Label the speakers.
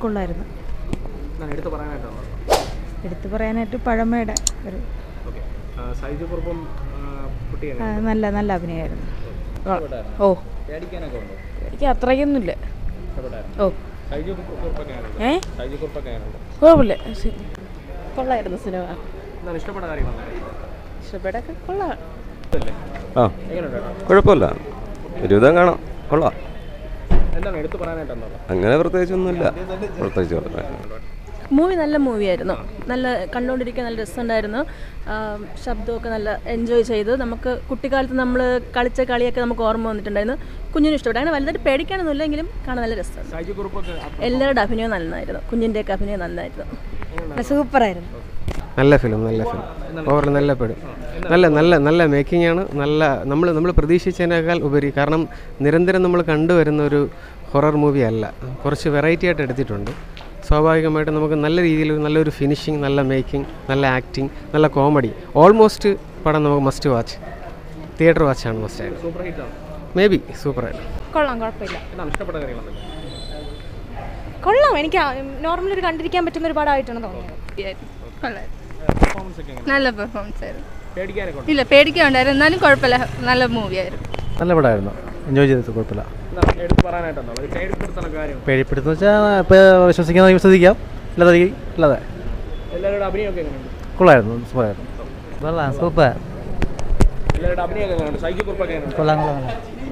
Speaker 1: കൊള്ളായിരുന്നു
Speaker 2: എന്താണ് എടുത്ത് പറയാനായിട്ടാണോ
Speaker 1: എടുത്തു പറയാനായിട്ട് പഴമയുടെ ഒരു
Speaker 2: ഓക്കെ സൈജു കുറുപ്പും കുട്ടി
Speaker 1: ആ, നല്ല നല്ല അഭിനയമായിരുന്നു
Speaker 3: ഓ
Speaker 2: പേടിക്കാനൊക്കെ ഉണ്ടോ
Speaker 3: എനിക്ക് അത്രയ്ക്കൊന്നുമില്ല
Speaker 2: ഇഷ്ടപ്പെട്ടായിരുന്നു
Speaker 3: ഓ
Speaker 2: സൈജു കുറുപ്പൊക്കെ ആണല്ലോ
Speaker 3: ഏ
Speaker 2: സൈജു കുറുപ്പൊക്കെ ആണല്ലോ
Speaker 3: കുഴപ്പമില്ല ശരി. കൊള്ളായിരുന്നു സിനിമ
Speaker 2: എന്താണ് ഇഷ്ടപ്പെട്ട കാര്യങ്ങളാണ്
Speaker 3: ഇഷ്ടപ്പെട്ടൊക്കെ കൊള്ളാം
Speaker 4: ആ
Speaker 2: എങ്ങനെയുണ്ട്
Speaker 4: കുഴപ്പമില്ല ഒരുവിധം കാണാം കൊള്ളാം
Speaker 2: എന്താണ് എടുത്ത് പറയാനായിട്ടാണോ
Speaker 4: അങ്ങനെ പ്രത്യേകിച്ചൊന്നുമില്ല പ്രത്യേകിച്ച് പറയാൻ
Speaker 3: മൂവി നല്ല മൂവിയായിരുന്നു നല്ല കണ്ടുകൊണ്ടിരിക്കാൻ നല്ല രസമുണ്ടായിരുന്നു ആ, ശബ്ദമൊക്കെ നല്ല എൻജോയ് ചെയ്ത് നമുക്ക് കുട്ടിക്കാലത്ത് നമ്മൾ കളിച്ച കളിയൊക്കെ നമുക്ക് ഓർമ്മ വന്നിട്ടുണ്ടായിരുന്നു കുഞ്ഞിനും ഇഷ്ടപ്പെട്ടു അങ്ങനെ വലുതായിട്ട് പേടിക്കാനൊന്നുമില്ല എങ്കിലും കാണാൻ നല്ല രസമുണ്ട്
Speaker 2: സൈജു കുറുപ്പൊക്കെ
Speaker 3: എല്ലാവരുടെ അഭിനയം നന്നായിരുന്നു കുഞ്ഞിൻ്റെയൊക്കെ അഭിനയം നന്നായിരുന്നു
Speaker 1: സൂപ്പറായിരുന്നു
Speaker 5: നല്ല ഫിലിം നല്ല ഫിലിം ഓവർ നല്ല പെടും നല്ല നല്ല നല്ല മേക്കിംഗ് ആണ് നല്ല നമ്മൾ നമ്മൾ പ്രതീക്ഷിച്ചതിനേക്കാൾ ഉപരി കാരണം നിരന്തരം നമ്മൾ കണ്ടുവരുന്ന ഒരു ഹൊറർ മൂവി അല്ല കുറച്ച് വെറൈറ്റി ആയിട്ട് എടുത്തിട്ടുണ്ട് സ്വാഭാവികമായിട്ട് നമുക്ക് നല്ല രീതിയിൽ നല്ലൊരു ഫിനിഷിങ് നല്ല മേക്കിംഗ് നല്ല ആക്ടിങ് നല്ല കോമഡി ഓൾമോസ്റ്റ് പടം നമുക്ക് മസ്റ്റ് വാച്ച് തിയേറ്റർ വാച്ചാണ് മസ്റ്റ് ആയിട്ട്
Speaker 2: സൂപ്പർ ഹിറ്റാണ്
Speaker 5: മേ ബി സൂപ്പറായിട്ട്
Speaker 6: കൊള്ളാം കുഴപ്പമില്ല
Speaker 2: എന്താണ് ഇഷ്ടപ്പെട്ട കാര്യങ്ങളാണ്
Speaker 6: കൊള്ളാം എനിക്ക് നോർമലി ഒരു കണ്ടിരിക്കാൻ പറ്റുന്ന ഒരു പടമായിട്ടാണ് തോന്നിയത്
Speaker 2: പെർഫോമൻസ് ഒക്കെ എങ്ങനെ
Speaker 7: നല്ല പെർഫോമൻസ് ആയിരുന്നു
Speaker 2: പേടിക്കാനൊക്കെ ഉണ്ട്
Speaker 7: ഇല്ല പേടിക്കാണ്ടായിരുന്നു എന്നാലും കുഴപ്പമില്ല നല്ല മൂവി ആയിരുന്നു
Speaker 8: നല്ല പടമായിരുന്നു എൻജോയ് ചെയ്തത് കുഴപ്പമില്ല
Speaker 2: എന്താണ് എടുത്ത് പറയാനായിട്ടാണോ അത് പേടിപ്പെടുത്തുന്ന കാര്യം
Speaker 8: പേടിപ്പെടുത്തുന്ന വെച്ചാൽ ഇപ്പോൾ വിശ്വസിക്കുന്ന വിശ്വസിക്കാം അല്ലാതെ അല്ലാതെ
Speaker 2: എല്ലാവരുടെ അഭിനയമൊക്കെ എങ്ങനെയുണ്ട്
Speaker 8: കൊള്ളായിരുന്നു സൂപ്പറായിരുന്നു
Speaker 9: കൊള്ളാം സൂപ്പർ
Speaker 2: എല്ലാവരുടെ അഭിനയമൊക്കെ എങ്ങനെയുണ്ട് സൈജു കുറുപ്പൊക്കെ എങ്ങനെയുണ്ട്
Speaker 9: കൊള്ളാം കൊള്ളാം